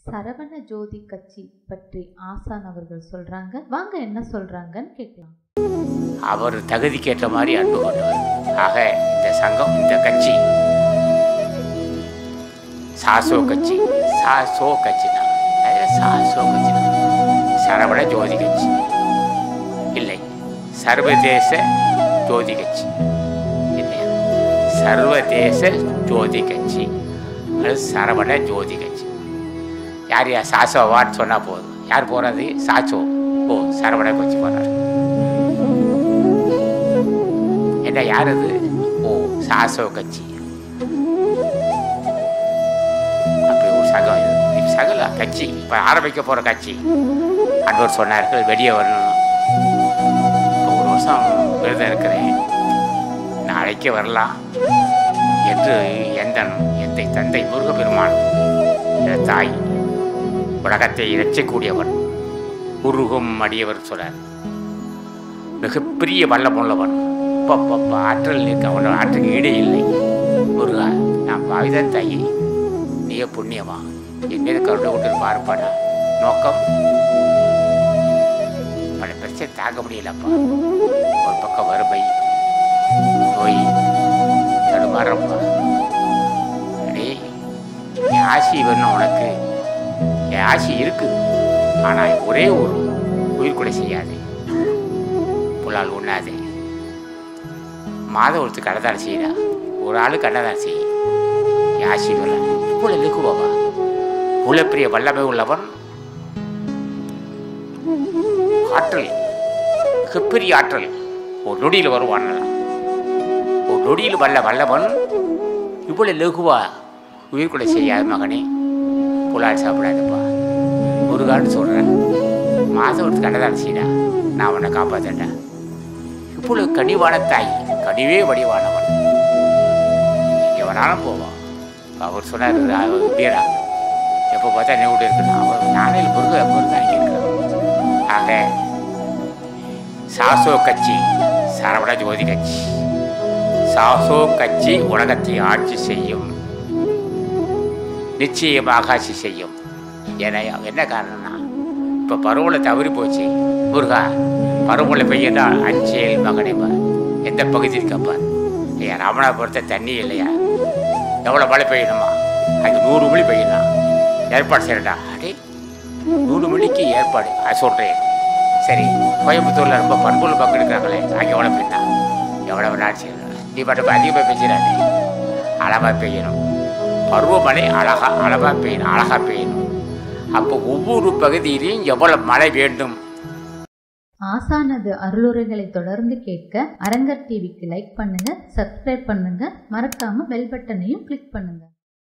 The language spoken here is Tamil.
சரவண ஜோதி கட்சி பற்றி ஆசான் அவர்கள் சொல்றாங்க வாங்க என்ன சொல்றாங்கன்னு கேட்கலாம் அவர் தகுதிக்கேற்ற மாதிரி அன்பு கொண்டவர் ஆக இந்த சங்கம் இந்த கட்சி சாசோ கட்சி சாசோ கட்சி தான் அது சாசோ கட்சி தான் சரவண ஜோதி கட்சி இல்லை சர்வதேச ஜோதி கட்சி இல்லையா சர்வதேச ஜோதி கட்சி அது சரவண ஜோதி கட்சி யார் யார் சாசோவான்னு சொன்னால் போதும் யார் போகிறது சாச்சோ ஓ சரவண கட்சி போகிறார் என்ன யார் அது ஓ சாசோ கட்சி அப்படி ஒரு சங்கம் இது இது சகல கட்சி இப்போ ஆரம்பிக்க போகிற கட்சி அன்பர் சொன்னார்கள் வெளியே வரணும் இப்போ ஒரு வருஷம் விரதம் இருக்கிறேன் நாளைக்கே வரலாம் என்று எந்தன் எந்தை தந்தை முருகப்பெருமான் என் தாய் உலகத்தை இறைச்சக்கூடியவன் உருகும் அடியவர் சொல்றார் மிகப்பெரிய வல்லமுள்ளவன் அப்பப்பப்ப ஆற்றல் இருக்க அவனோட ஆற்றுக்கு ஈடே இல்லை முருகா நான் பாவிதான் தாயி நீயே புண்ணியமா என் மீது கருணை கொண்டு பார்ப்பாடா நோக்கம் பல பிரச்சனை தாங்க முடியலப்பா ஒரு பக்கம் வறுமை நோய் தடுமாறப்பா அடே என் ஆசி வேணும் உனக்கு என் ஆசி இருக்கு ஆனால் ஒரே ஒரு உயிர் கூட செய்யாது புலால் உண்ணாதே மாதம் ஒருத்தர் கடதான் செய்யறா ஒரு ஆளு கடதான் செய்ய யாசி வரல இவ்வளோ இலக்குவா இவ்வளோ பெரிய வல்லமை உள்ளவன் ஆற்றல் மிகப்பெரிய ஆற்றல் ஒரு நொடியில் வருவான் ஒரு நொடியில் வல்ல வல்லவன் இவ்வளோ லகுவா உயிர் கூட செய்யாத மகனே புலால் சாப்பிடாதப்பா முருகான்னு சொல்கிறேன் மாதம் ஒருத்தர் கடதான் செய்யடா நான் உன்னை காப்பாற்றேன்டா இவ்வளவு கனிவான தாய் கனிவே வடிவானவன் எங்கே வேணாலும் போவான் அவர் சொன்னார் வீரா எப்போ பார்த்தா என்ன கூட இருக்கணும் அவர் நானே முருக முருகன் இருக்கிறான் ஆக சாசோ கட்சி சரவண ஜோதி கட்சி சாசோ கட்சி உலகத்தை ஆட்சி செய்யும் நிச்சயமாக ஆட்சி செய்யும் ஏன்னா என்ன காரணம்னா இப்போ பருவலை தவறி போச்சு முருகா பருவமழை பெய்யண்டா அஞ்சேல் மகனே பார் எந்த பகுதி இருக்கப்பா ஐயா ராமநாதபுரத்தை தண்ணி இல்லையா எவ்வளோ மழை பெய்யணுமா அங்கே நூறு மணி பெய்யணும் ஏற்பாடு செய்யறடா அடே நூறு மணிக்கு ஏற்பாடு அது சொல்கிறேன் சரி கோயம்புத்தூரில் ரொம்ப பண்புள்ள பங்கு எடுக்கிறாங்களே அங்கே எவ்வளோ பெய்யணா எவ்வளோ வேணாலும் செய்யணும் நீ மட்டும் அதிகமாக பெய்ஞ்சிடாது அளவாக பெய்யணும் பருவமழை அழகா அளவாக பெய்யணும் அழகாக பெய்யணும் அப்போ ஒவ்வொரு பகுதியிலையும் எவ்வளோ மழை வேண்டும் ஆசானது அருளுரைகளை தொடர்ந்து கேட்க அரங்கர் டிவிக்கு லைக் பண்ணுங்க சப்ஸ்கிரைப் பண்ணுங்க மறக்காம பெல் பட்டனையும் கிளிக் பண்ணுங்க